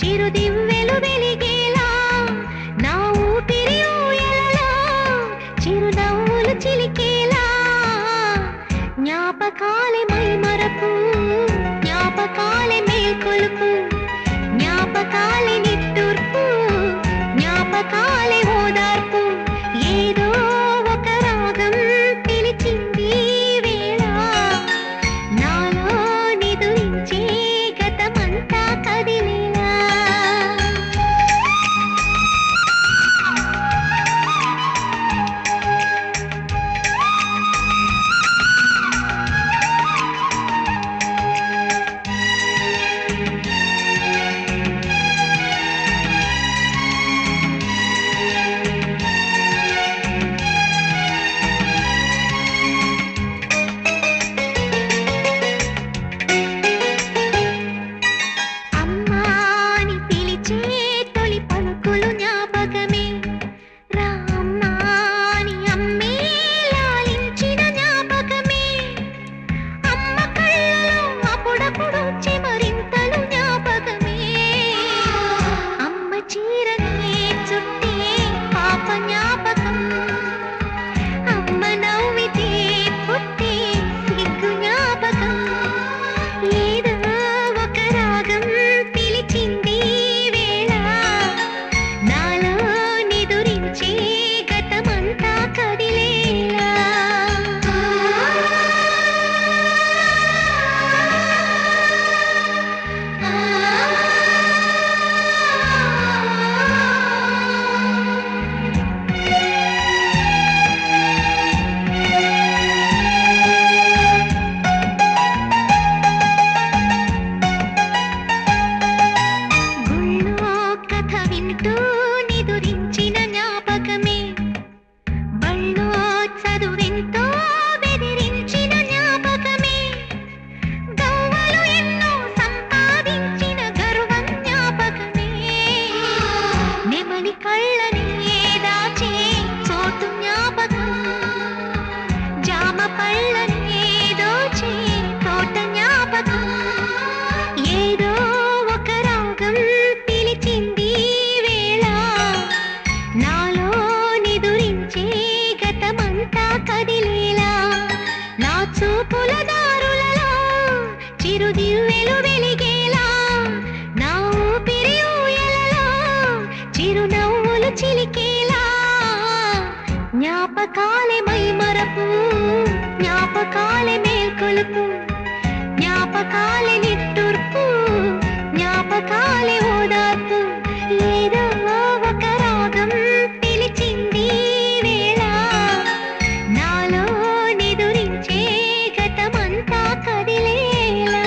చిరుదివ్వెలు వెలిగేలా నా ఊపిరి ఊయలలో చిరునవ్వులు చిలికేలా జ్ఞాపకాలే మైమరపు జ్ఞాపకాలే మేల్కొలుపు జ్ఞాపకాలే నిట్టూర్పు జ్ఞాపకాలే ఓదార్పు ఏదో ఒక రాగం పిలిచింది ఈ వేళ నాలో నిదురించే గతమంతా కదిలేలా అమ్మాని పిలిచే తొలి పలుకులు జ్ఞాపకమే రామ్మాని అమ్మే లాలించిన జ్ఞాపకమే అమ్మ కళ్ళలో అప్పుడప్పుడు చెమరింతలు జ్ఞాపకమే అమ్మ చీరనే చుట్టే పాప జ్ఞాపకం అమ్మ నవ్వితే పుట్టే సిగ్గు జ్ఞాపకం ఏదో ఒక రాగం పిలిచింది ఈ వేళ నాలో నిదురించే గతమంతా కదిలేలా గుళ్ళో కథ వింటూ నిదురించిన జ్ఞాపకమే బళ్ళో చదువెంతో బెదిరించిన జ్ఞాపకమే గవ్వలు ఎన్నో సంపాదించిన గర్వం జ్ఞాపకమే నెమలి కళ్ళని దాచే చోటు జ్ఞాపకం జామ పళ్ళని దోచే తోట జ్ఞాపకం ఏదో ఒక రాగం పిలిచింది ఈ వేళ నాలో నిదురించే గతమంతా కదిలేలా నా చూపుల దారులలో చిరుదివ్వెలు వెలిగేలా నా ఊపిరి ఊయలలో చిరునవ్వులు చిలికేలా జ్ఞాపకాలే మైమరపు జ్ఞాపకాలే మేల్కొలుపు జ్ఞాపకాలే నిట్టూర్పు జ్ఞాపకాలే ఓదార్పు ఏదో ఒక రాగం పిలిచింది ఈ వేళ నాలో నిదురించే గతమంతా కదిలేలా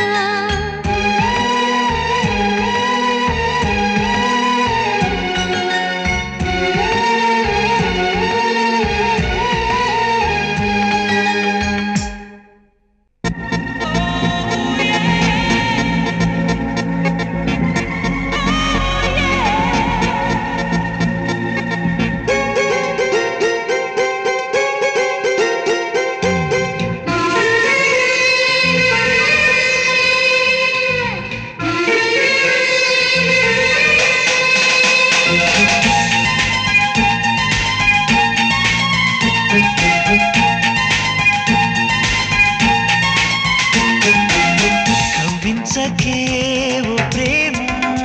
కవ్వించకే ఓ ప్రేమ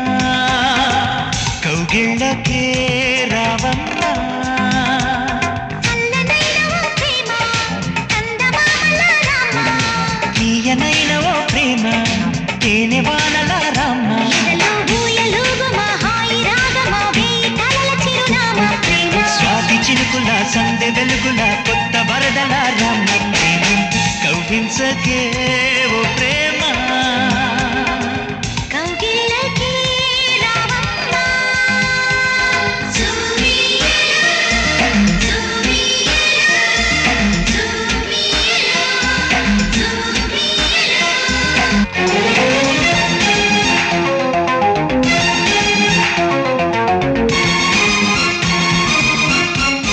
కౌగిళ్ళకే రావమ్మా తీయనైన ఓ ప్రేమ తేనె వానల రామ్మ స్వాతి చినుకుల సందె వెలుగుల కొత్త వరదల రామ్మ ప్రేమ కవ్వించకే ఓ ప్రేమ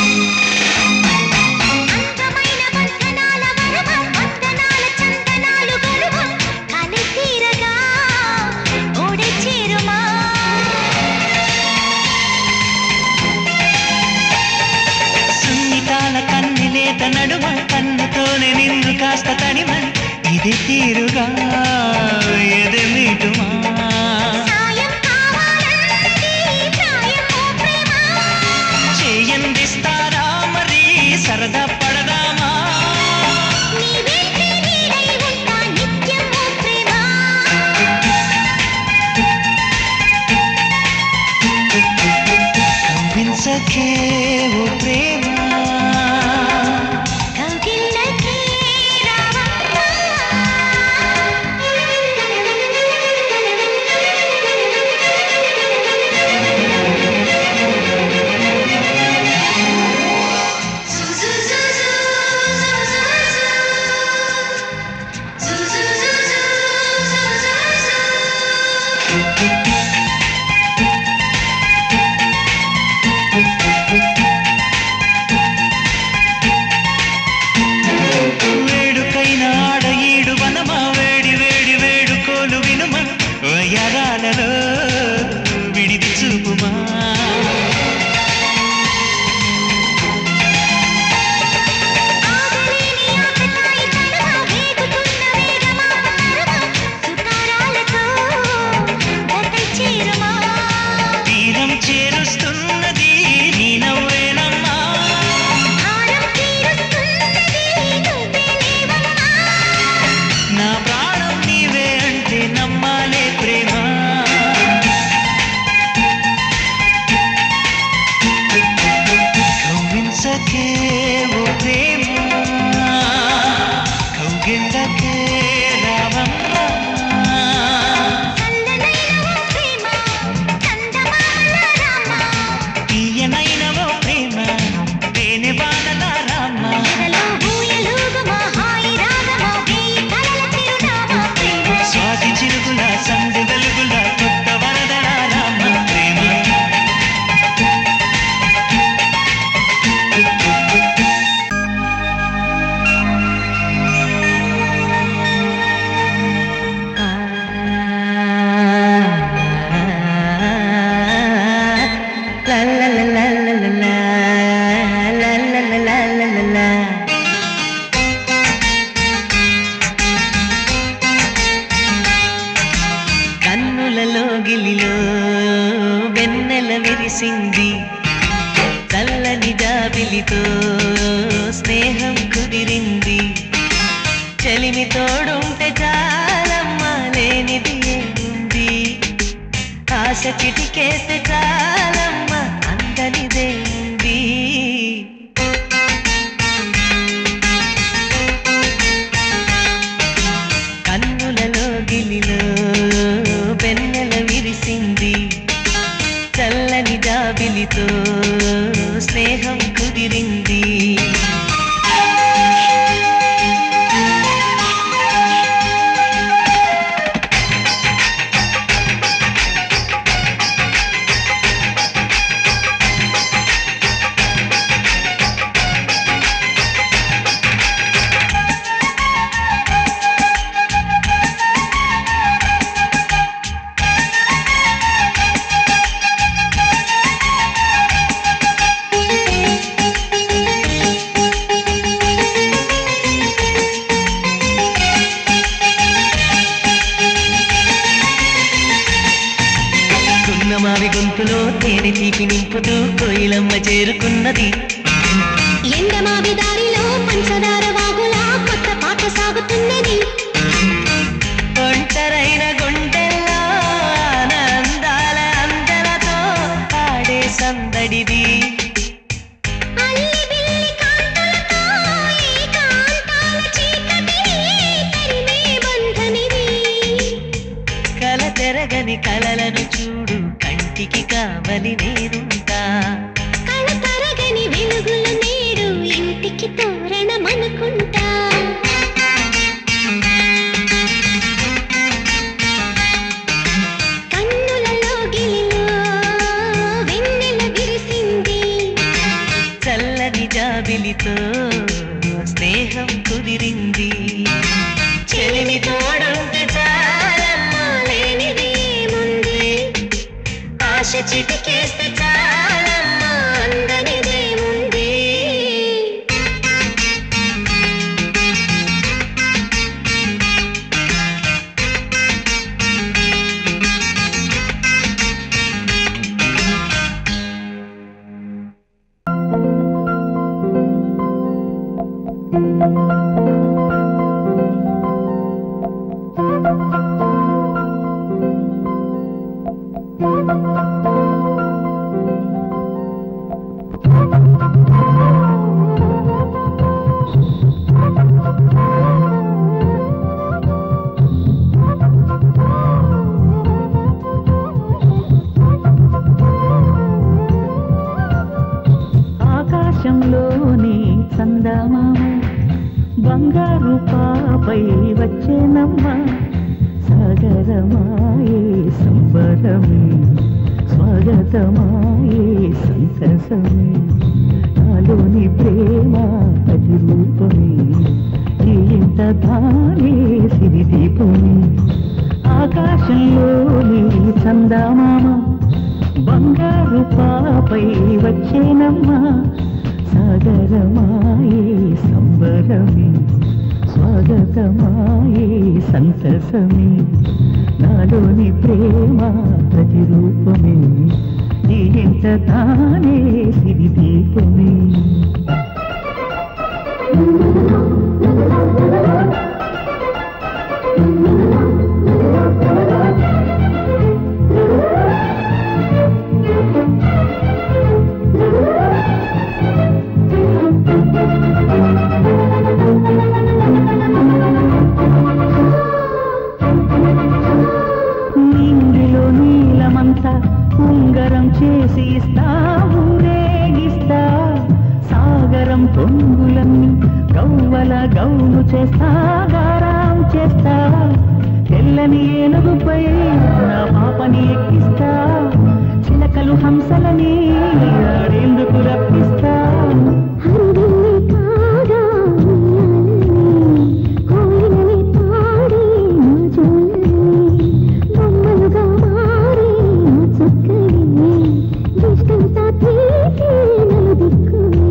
అందమైన బంధనాల వరమ వందనాల చందనాలు ఇది తీరుగా ఎదమిటుమా సాయం కావాలన్నది ప్రాయం ఓ ప్రేమ చేయందిస్తారా మరి సరదా పడదామా నీ వెంటే నీడై ఉంటా నిత్యం ఓ ప్రేమ కవ్వించకే ఓ ప్రేమ కౌగిళ్ళకే వేడుకైన ఆడ ఈడు వనమా వేడి వేడి వేడుకోలు వినుమ వయరాలలో విడిది చూపుమా ఆగలేని ఆకతాయి తనువ వేగుతున్న వేగమాన తరువ సుతారాలతో గతై చేరుమా తీరం చేరుస్తున్నది నీ నవ్వేనమ్మా భారం తీరుస్తున్నది నువ్వే లేవమ్మా నా ప్రాణం నీవే అంటే నమ్మాలే ప్రేమ కవ్వించకే ఓ ప్రేమ కౌగిళ్ళకే రావమ్మా చల్లనైన ఓ ప్రేమ చందమామల రామ తీయనైన ఓ ప్రేమ తేనె వానల రామ ఎదలో ఊయలూగుమా హాయి రాగమా వేయి కలల చిరునామా ప్రేమ స్వాతి చిరుగుల సంధి వెలుగుల కొత్త వరదల రామ ప్రేమ కన్నులలో గిలిలో వెన్నెల విరిసింది చల్లని జాబిలితో స్నేహం కుదిరింది చెలిమి తోడుంటే చాలమ్మా లేనిది ఏముంది ఆశ చిటికేస్తే చాలమ్మా అందనిదేముంది కన్నులలో గిలిలో వెన్నెల విరిసింది చల్లని జాబిలితో స్నేహం కుదిరింది గున్నమావి గొంతులో తేనె తీపి నింపుతూ కోయిలమ్మ చేరుకున్నది ఎండమావి దారిలో పంచదార వాగులా కొత్త పాట సాగుతున్నది ఒంటరైన గుండెల్లో ఆనందాల అందలతో ఆడే సందడిది అల్లి బిల్లి కాంతులతో ఏకాంతాల చీకటిని తరిమే బంధనిది కల తెరగని కలలను చూడు కంటికి కావలి నేనుంటా కళ తరగని వెలుగులు నేడు ఇంటికి తోరణమనుకుంటా కన్నులలో గిలిలో వెన్నెల విరిసింది చల్లని జాబిలితో స్నేహం కుదిరింది చెలిమి తోడుంటే చాలమ్మా లేనిది ఏముంది ఆశ చిటికేస్తే చాలమ్మా అందనిదేముంది ఆకాశంలోని చందమామ బంగారు పాపై వచ్చేనమ్మ సాగరమాయే సంబరమే స్వాగతమాయే సంతసమే నాలోని ప్రేమ ప్రతిరూపమే ఇంత తానే సిరిదీపమే ఆకాశంలోని చందమామ బంగారు పాపై వచ్చేనమ్మా సాగరమాయే సంబరమే స్వాగతమాయే సంతసమే నాలోని ప్రేమ ప్రతిరూపమే ఈ ఇంత తానే సిరిదీపమే నింగిలో నీలమంతా ఉంగరం చేసి ఇస్తా ఊరేగిస్తా సాగరం పొంగులన్నీ గవ్వల గౌను చేస్తా గారాం చేస్తా తెల్లని ఏనుగుపై నా పాపని ఎక్కిస్తా చిలకలు హంసలని ఆడేందుకు రప్పిస్తా హరివిల్లి కాగా ఉయ్యాలని, కోయిలని పాడి నా జోలని, బొమ్మలుగా మారి నా చక్కని, దిష్టంతా తీసి నలుదిక్కుని.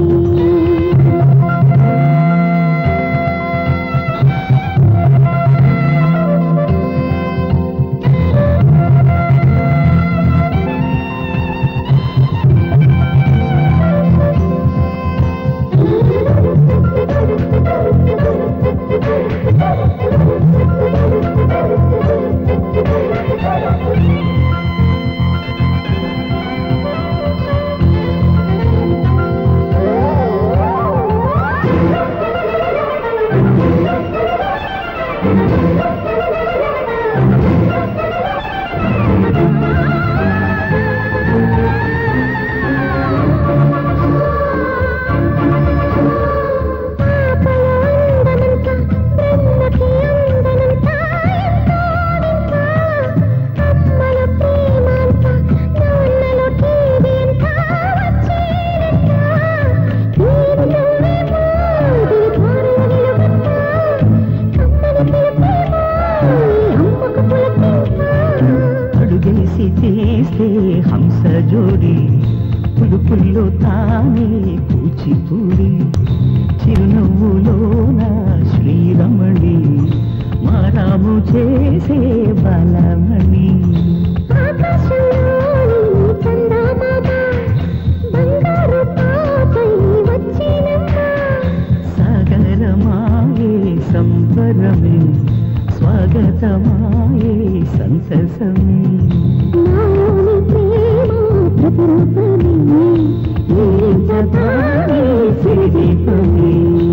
అడుగేసి తీస్తే హంస జోడి పులుపుల్లో తానే కూచిపూడి చిరునవ్వులోన శ్రీరమణి మారాము చేసే బలమణి సాగరమాయే సంబరమే స్వాగతమాయే సంతసమే తానే సిరిదీపమే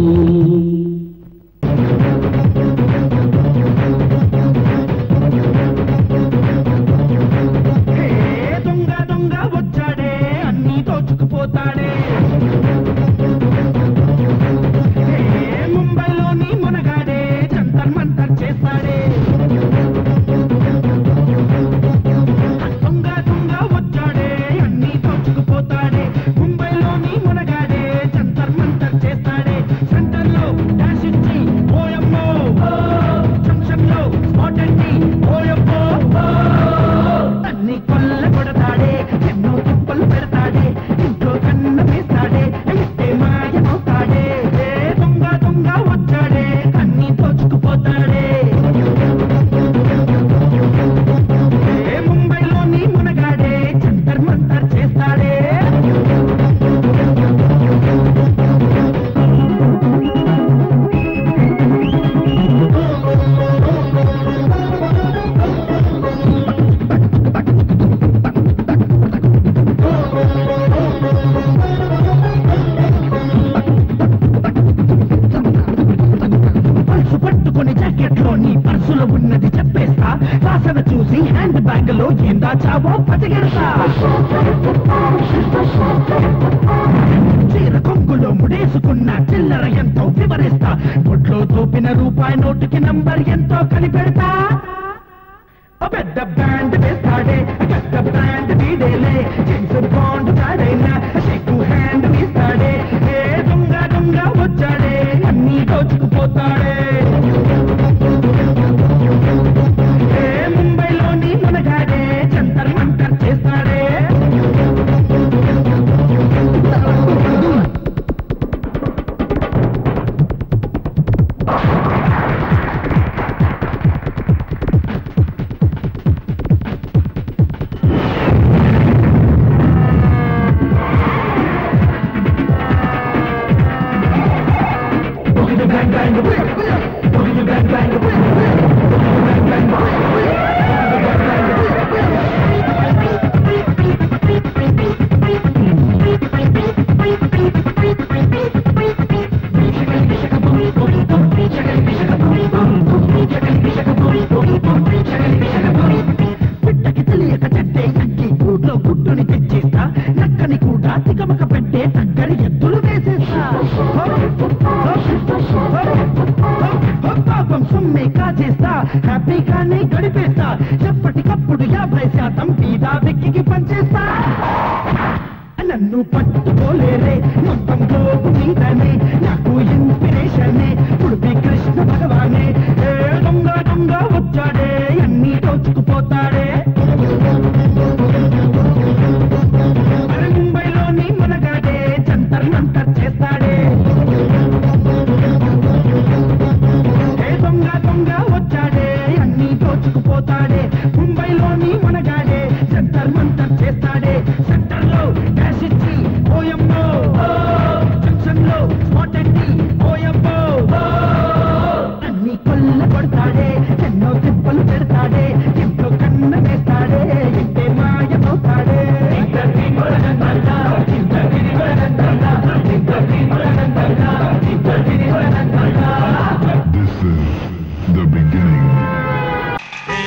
దొంగ దొంగ వచ్చాడే అన్ని దోచుకుపోతాడే ఏ ముంబైలోని మునగాడే జంతర్ మంతర్ చేస్తాడే దొంగ దొంగ వచ్చాడే అన్ని దోచుకుపోతాడే ముంబైలోని మునగాడే జంతర్ మంతర్ చేస్తాడే సెంటర్ లో డాష్ ఇచ్చి ఓయమ్మో జంక్షన్ లో స్పాట్ అండి ఓయమ్మో అన్ని కొల్ల కొడతాడే ఎన్నో తిప్పలు పెడతాడే ఇంట్లో కన్న వేస్తాడే అయితే మాయమవుతాడే ఏ దొంగ దొంగ వచ్చాడే అన్ని దోచుకుపోతాడే ఏ ముంబైలోని మునగాడే జంతర్ మంతర్ చేస్తాడే ఓ పచ్చగెడతా చీర కొంగులో ముడేసుకున్న చిల్లర ఎంతో వివరిస్తా బొట్లో తోపిన రూపాయి నోటుకి నంబర్ ఎంతో కనిపెడతా ఓ పెద్ద బ్యాండ్ వేస్తాడే పెద్ద బ్రాండ్ వీడేలే జేమ్స్ బాండ్ తాడైనా షేకు హ్యాండ్ వీస్తాడే ఏ దొంగ దొంగ వచ్చాడే అన్ని దోచుకుపోతాడే ఏ ముంబైలోని మునగాడే జంతర్ మంతర్ చేస్తాడే బిడ్డకి తెలియక చెట్టే ఎక్కి ఊర్లో గుడ్డుని తెచ్చేస్తా నక్కని కూడా తికమక పెట్టే అక్కడి ఎద్దులు వేసేస్తా పాపం సొమ్మే కాజేస్తా హ్యాపీగానే గడిపేస్తా ఎప్పటికప్పుడు యాభై శాతం పీదా వెక్కికి పనిచేస్తా నన్ను పట్టుకోలేరే మొత్తం గ్లోబు మీదనే నాకు ఇన్స్పిరేషనే ఉడిపి కృష్ణ భగవానే ఏ దొంగ దొంగ వచ్చాడే అన్ని దోచుకుపోతాడే అరే ముంబైలోని మునగాడే జంతర్ మంతర్ చేస్తాడే ఏ దొంగ దొంగ వచ్చాడే అన్ని దోచుకుపోతాడే ముంబైలోని మునగాడే జంతర్ మంతర్ చేస్తాడే సెంటర్ లో డాష్ ఇచ్చి ఓయమ్మో జంక్షన్ లో స్పాట్ ఎట్టి ఓయమ్మో అన్ని కొల్ల కొడతాడే ఎన్నో తిప్పలు పెడతాడే ఎంతో కన్న వేస్తాడే ఇంటే మాయమవుతాడే This is the beginning.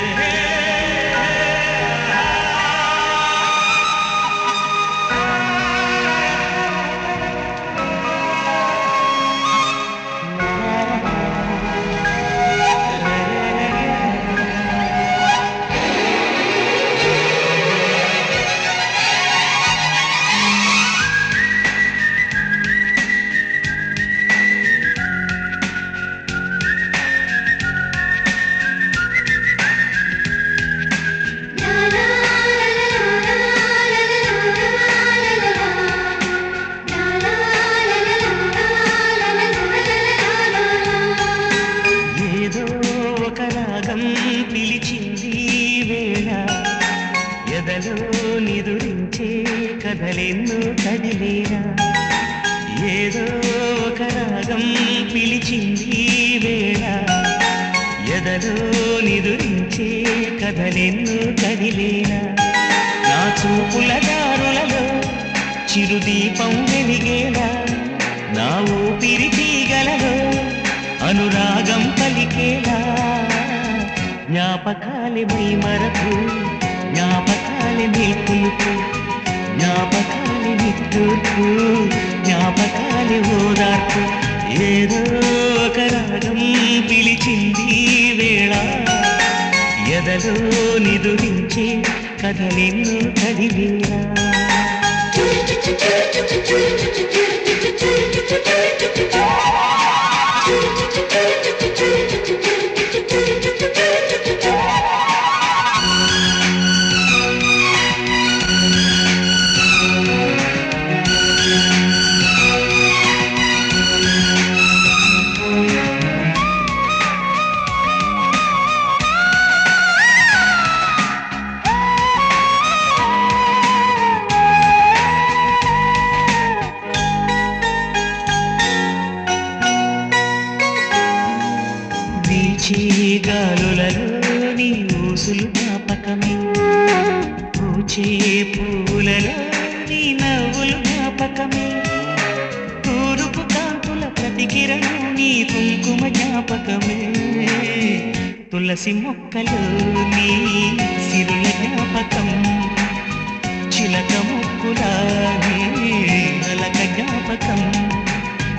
ఏదో ఒక రాగం పిలిచింది వేళ ఎదలో నిదురించే కథలెన్నో కదిలేరా ఏదో ఒక రాగం పిలిచింది వేళ ఎదలో నిదురించే కథలెన్నో కదిలేరా నా చూపుల దారులలో చిరుదీపం వెలిగేలా నా ఊపిరి తీగలలో అనురాగం పలికేలా జ్ఞాపకాలి మై మరకు జ్ఞాపకాలి నిల్పులుకు జ్ఞాపకాలి నిట్టూర్పు జ్ఞాపకాలి ఓదార్పు ఏదో ఒక రాగం పిలిచింది వేళ ఎదలో నిదురించే కథలెన్నో కదిలేరా వీచే గాలులలో నీ ఊసులు జ్ఞాపకమే పూచే పూలలో నీ నవ్వులు జ్ఞాపకమే తూరుపు కాంతుల ప్రతికిరణం నీ కుంకుమ జ్ఞాపకమే తులసి మొక్కలు నీ సిరుల జ్ఞాపకం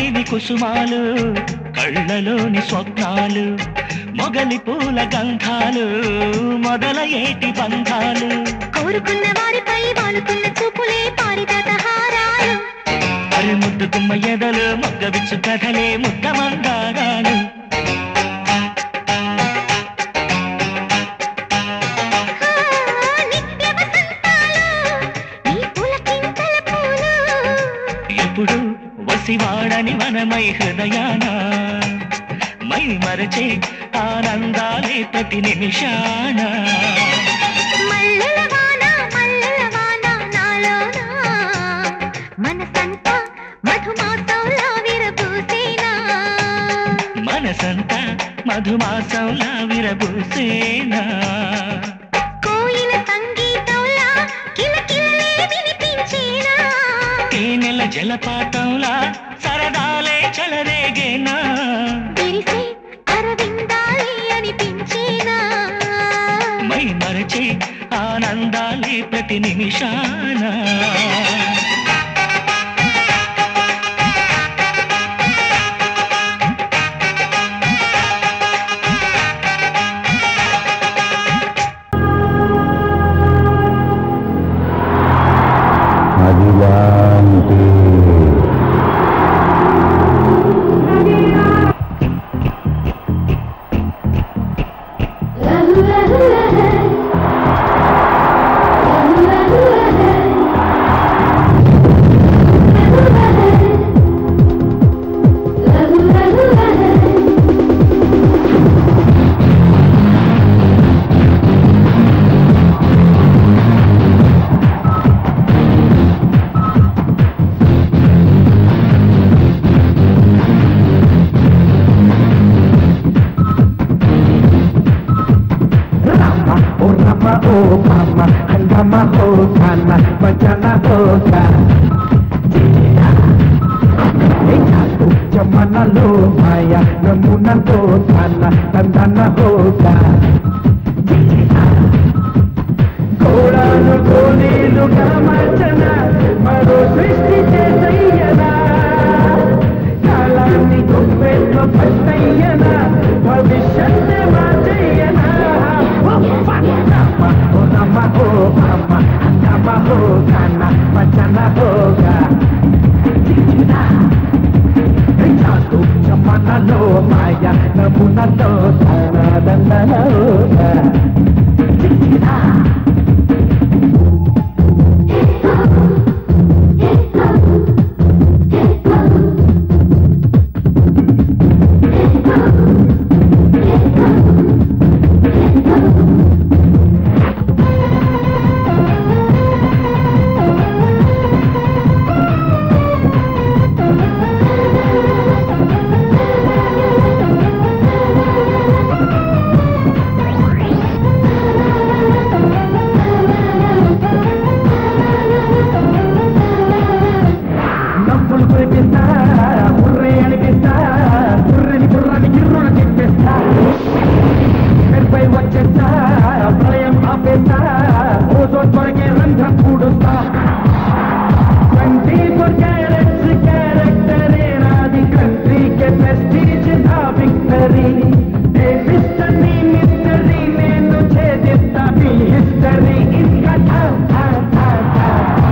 తీవి కుసుమాలు కళ్ళలోని స్వప్నాలు మొగలి పూల గంధాలు మొదల ఏటి బంధాలు కోరుకున్న వారిపై వాలుకున్న చూపులే పారిజాత హారాలు అరి ముద్దు గుమ్మ ఎదలు మొగ్గ విచ్చు కథలే ముద్ద మందారాలు ఆ, నిత్య వసంతాలు నీ పులకింతల పూలు ఎప్పుడు వసివాడని మనమై హృదయాన మై మరచే ఆనందాలే ప్రతి నిమిషాన మల్లెల వాన మల్లెల వాన నాలోనా మనసంతా మధుమాసంలా విరబూసేనా మనసంతా మధుమాసంలా విరబూసేనా కోయిల సంగీతంలా కిలకిలలే వినిపించేనా తేనెల జలపాతంలా సరదాలే చలరేగేనా విరిసే అరవిందాలి అనిపించేనా మై మరచే ఆనందాలే ప్రతి నిమిషాన అదిలాంటి Rama, oh Rama, oh Mama, Hangama, oh Kana, Bajana, oh Ka. Jaya. Hey, Jatu, Jamana, lo Maya, Namuna, oh Kana, Tandana, oh Ka. Jaya. కోడాను కోనేలు గమచన మరో సృష్టి చేసయ్యనా కాలాన్ని గొప్పెట్లో పట్టయ్యనా భవిష్యత్తు మార్చయ్యనా ఓ రమ్మ ఓ రమ్మ ఓ అమ్మ అన్నమ్మ ఓ కన్న మచన ఓగా చిచ్చునా చాటు చమ్మనలో మాయ నమునతో తన దండనోగా చిచ్చునా నవ్వులు కురిపిస్తా బుర్రే అనిపిస్తా బుర్రని బుర్రని గిర్రున తిప్పిస్తా మెరుపై వచ్చేస్తా ప్రళయం ఆపేస్తా ఓజోన్ కొరకే రంధ్రం కూడుస్తా ట్వంటీ ఫోర్ క్యారెట్స్ క్యారెక్టరే నాది కంట్రీకే ప్రెస్టీజ్ నా విక్టరీ ఏ మిస్టరీ మిస్టరీ నేను ఛేదిస్తా మీ హిస్టరీ ఇంకా ఠా ఠా ఠా ఠా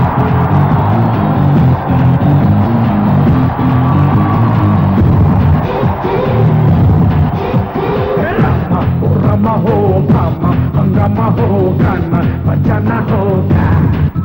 Rama, oh Rama ho Rama, Hangama ho Kana, Bajana ho Ka.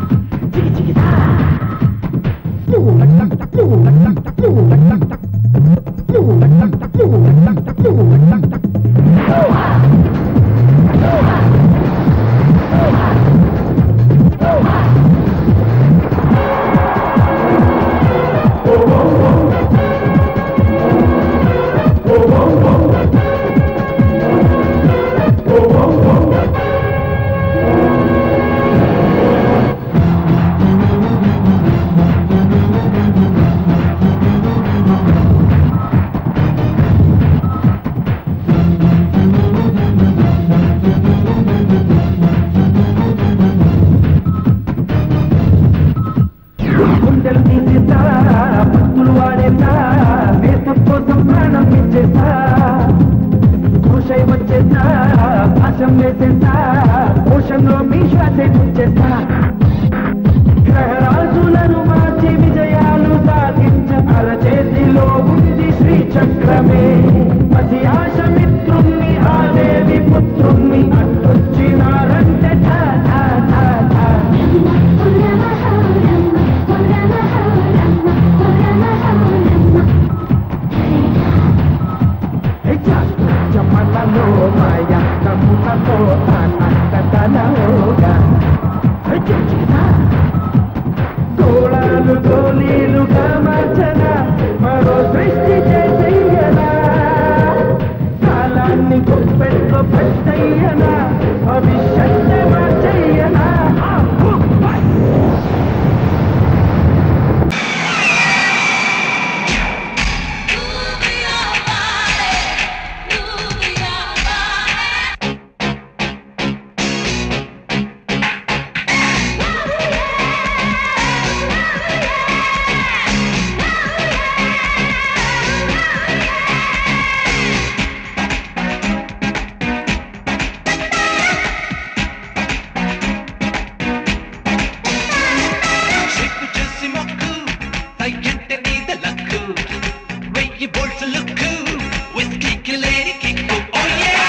చక్రమే పసి ఆశ మిత్రుణ్ణి ఆ దేవి పుత్రుణ్ణి అడ్డొచ్చినారంటే ఠా ఠా ఠా ఠా జమలలో మాయ కమునతో తానోగా తోళాలు గోళీలుగా మార్చన మరో సృష్టి చేసయ్యనా కాలాన్ని గుప్పెట్లో పెట్టయ్యనా భవిష్యత్తు మార్చయ్యనా సిగ్గు చూసి మొక్కు పైకంటే నీద లక్కు వెయ్యి బోల్స్ లుక్కు విస్కీకి లేని కిక్కు ఓ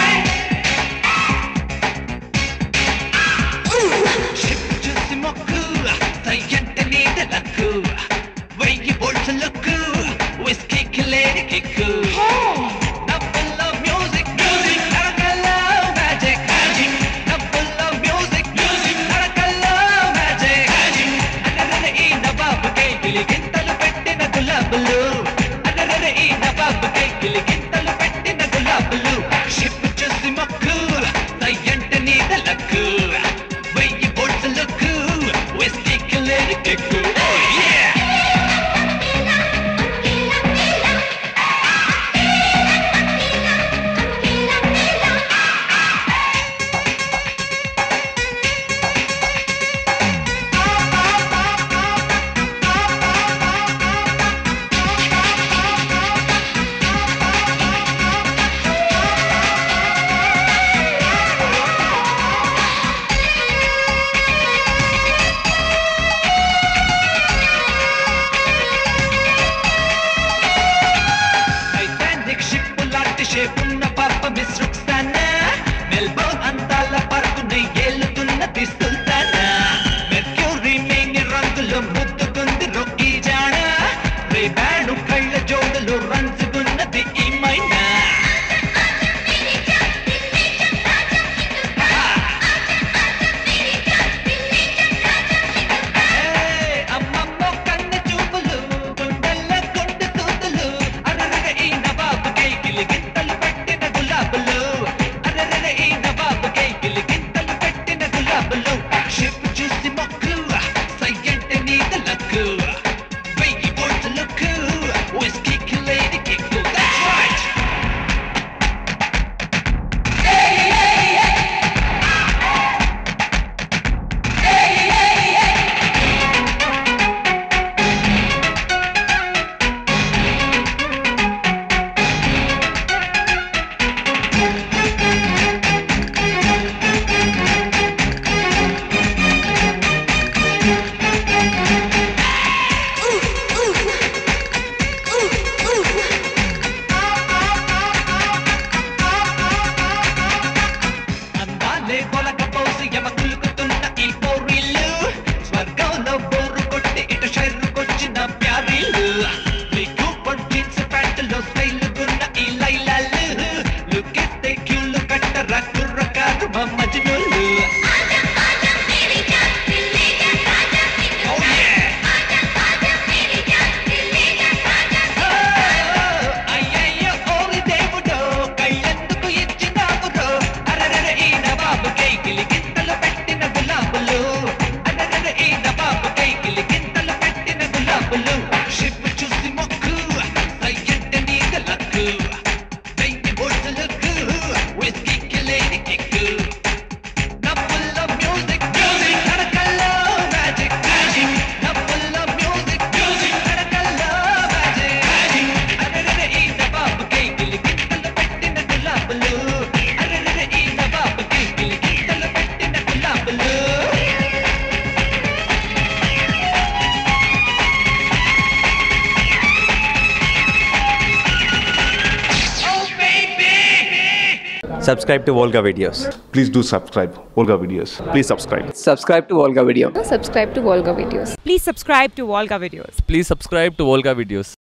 సిగ్గు చూసి మొక్కు పైకంటే నీద లక్కు వెయ్యి బోల్స్ లుక్కు విస్కీకి లేని కిక్కు నవ్వుల్లో మ్యూజిక్ మ్యూజిక్ నడకల్లో మ్యాజిక్ మ్యాజిక్ నవ్వుల్లో మ్యూజిక్ మ్యూజిక్ నడకల్లో మ్యాజిక్ మ్యాజిక్ అన్నరన ఈ నవాబుకే గిలిగింతలు పెట్టిన గులాబులు అన్నరన ఈ నవాబుకే గిలిగింతలు పెట్టిన గులాబులు షిప్ చూసి మొక్కు దయ్యంట నీద లక్కు వెయ్యి బోట్స్ లుక్కు విస్కీకి లేని కిక్కు ఓ yeah subscribe to Volga videos. Please do subscribe. Olga videos. Please subscribe. subscribe to Volga Video. subscribe to Volga videos. Please subscribe to Volga videos. Please subscribe to Volga videos.